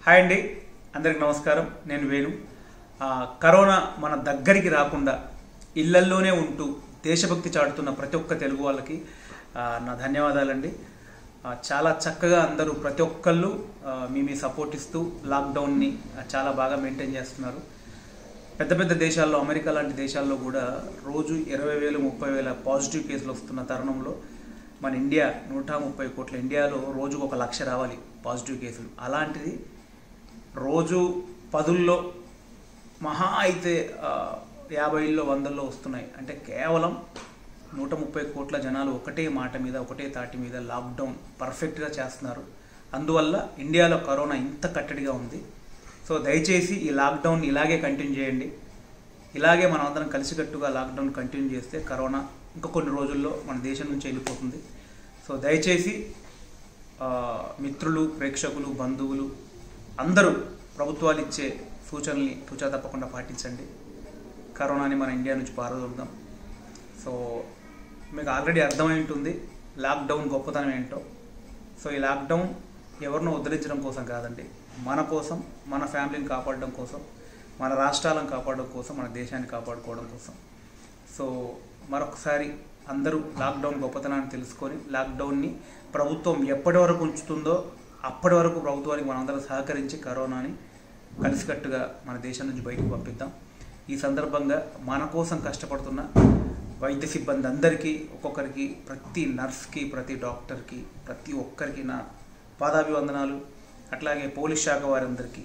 hi అండి అందరికి నమస్కారం నేను వేణు ఆ, కరోనా మన దగ్గరికి రాకుండా ఇళ్లల్లోనే ఉంటూ దేశభక్తి చాటుతున్న ప్రతి ఒక్క తెలుగు వాళ్ళకి ఆ, నా ధన్యవాదాలండి ఆ, చాలా చక్కగా అందరూ ప్రతి ఒక్కళ్ళు ఆ, మీ మీ సపోర్ట్ ఇస్తూ లాక్డౌన్ని ఆ, చాలా బాగా మెయింటైన్ చేస్తున్నారు పెద్ద పెద్ద దేశాల్లో అమెరికా లాంటి దేశాల్లో కూడా రోజు ఇరవై వేలు ముప్పై వేల పాజిటివ్ కేసులు వస్తున్న తరుణంలో మన ఇండియా నూట ముప్పై కోట్ల ఇండియాలో రోజుకు ఒక లక్ష రావాలి పాజిటివ్ కేసులు అలాంటిది రోజు పదుల్లో మహా అయితే ఆ, యాభైల్లో వందల్లో వస్తున్నాయి అంటే కేవలం నూట ముప్పై కోట్ల జనాలు ఒకటే మాట మీద ఒకటే తాటి మీద లాక్డౌన్ పర్ఫెక్ట్గా చేస్తున్నారు అందువల్ల ఇండియాలో కరోనా ఇంత కట్టడిగా ఉంది సో దయచేసి ఈ లాక్డౌన్ ఇలాగే కంటిన్యూ చేయండి ఇలాగే మనం అందరం కలిసికట్టుగా లాక్డౌన్ కంటిన్యూ చేస్తే కరోనా ఇంకా కొన్ని రోజుల్లో మన దేశం నుంచి వెళ్ళిపోతుంది సో దయచేసి ఆ, మిత్రులు ప్రేక్షకులు బంధువులు అందరూ ప్రభుత్వాలు ఇచ్చే సూచనల్ని తూచా తప్పకుండా పాటించండి కరోనాని మన ఇండియా నుంచి పారదోలుదాం సో మీకు ఆల్రెడీ అర్థమై ఉంటుంది లాక్డౌన్ గొప్పతనం ఏంటో సో ఈ లాక్డౌన్ ఎవరినో ఉద్ధరించడం కోసం కాదండి మన కోసం మన ఫ్యామిలీని కాపాడడం కోసం మన రాష్ట్రాలను కాపాడడం కోసం మన దేశాన్ని కాపాడుకోవడం కోసం సో మరొకసారి అందరూ లాక్డౌన్ గొప్పతనాన్ని తెలుసుకొని లాక్డౌన్ని ప్రభుత్వం ఎప్పటి వరకు ఉంచుతుందో అప్పటి వరకు ప్రభుత్వానికి మనందరం సహకరించి కరోనాని కలిసికట్టుగా మన దేశం నుంచి బయటకు పంపిద్దాం ఈ సందర్భంగా మన కోసం కష్టపడుతున్న వైద్య సిబ్బంది అందరికీ ఒక్కొక్కరికి ప్రతి నర్స్కి ప్రతి డాక్టర్కి ప్రతి ఒక్కరికి నా పాదాభివందనాలు అట్లాగే పోలీస్ శాఖ వారందరికీ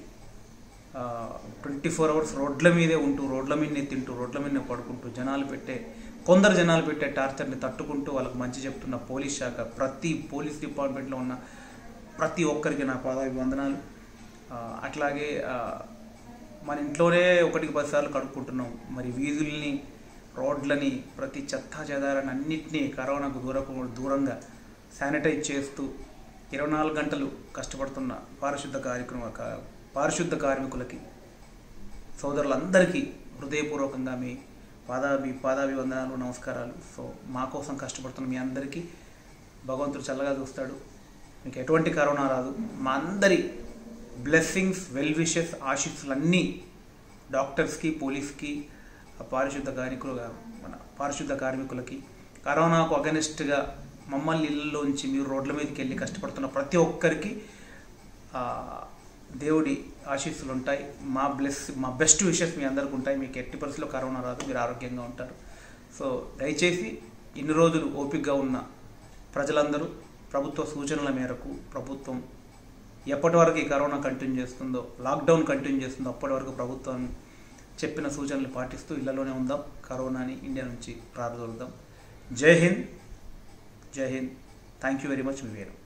ట్వంటీ ఫోర్ అవర్స్ రోడ్ల మీదే ఉంటూ రోడ్ల మీదనే తింటూ రోడ్ల మీదనే పడుకుంటూ జనాలు పెట్టే కొందరు జనాలు పెట్టే టార్చర్ని తట్టుకుంటూ వాళ్ళకి మంచి చెప్తున్న పోలీస్ శాఖ ప్రతి పోలీస్ డిపార్ట్మెంట్లో ఉన్న ప్రతి ఒక్కరికి నా పాదాభివందనాలు ఆ, అట్లాగే ఆ, మన ఇంట్లోనే ఒకటికి పదిసార్లు కడుక్కుంటున్నాం మరి వీధుల్ని రోడ్లని ప్రతి చెత్త చెదారాన్ని అన్నింటినీ కరోనాకు దూరకు దూరంగా శానిటైజ్ చేస్తూ ఇరవై నాలుగు గంటలు కష్టపడుతున్న పారిశుద్ధ కార్యక్రమ కా- పారిశుద్ధ కార్మికులకి సోదరులందరికీ హృదయపూర్వకంగా మీ పాదాభి పాదాభివందనాలు నమస్కారాలు సో మా కోసం కష్టపడుతున్న మీ అందరికీ భగవంతుడు చల్లగా చూస్తాడు మీకు ఎటువంటి కరోనా రాదు మా అందరి బ్లెస్సింగ్స్ వెల్ విషెస్ ఆశీస్సులన్నీ డాక్టర్స్కి పోలీస్కి పారిశుద్ధ కార్మికులు మన పారిశుద్ధ కార్మికులకి కరోనాకు అగెనిస్ట్గా మమ్మల్ని ఇళ్ళలోంచి మీరు రోడ్ల మీదకి వెళ్ళి కష్టపడుతున్న ప్రతి ఒక్కరికి ఆ, దేవుడి ఆశీస్సులు ఉంటాయి మా బ్లెస్ మా బెస్ట్ విషెస్ మీ అందరికి ఉంటాయి మీకు ఎట్టి పరిస్థితిలో కరోనా రాదు మీరు ఆరోగ్యంగా ఉంటారు సో దయచేసి ఇన్ని రోజులు ఓపికగా ఉన్న ప్రజలందరూ ప్రభుత్వ సూచనల మేరకు ప్రభుత్వం ఎప్పటి వరకు ఈ కరోనా కంటిన్యూ చేస్తుందో లాక్డౌన్ కంటిన్యూ చేస్తుందో అప్పటి వరకు ప్రభుత్వం చెప్పిన సూచనలు పాటిస్తూ ఇళ్లలోనే ఉందాం కరోనాని ఇండియా నుంచి ప్రారంభిద్దాం Jai Hind Jai Hind thank you very much మీ వేరు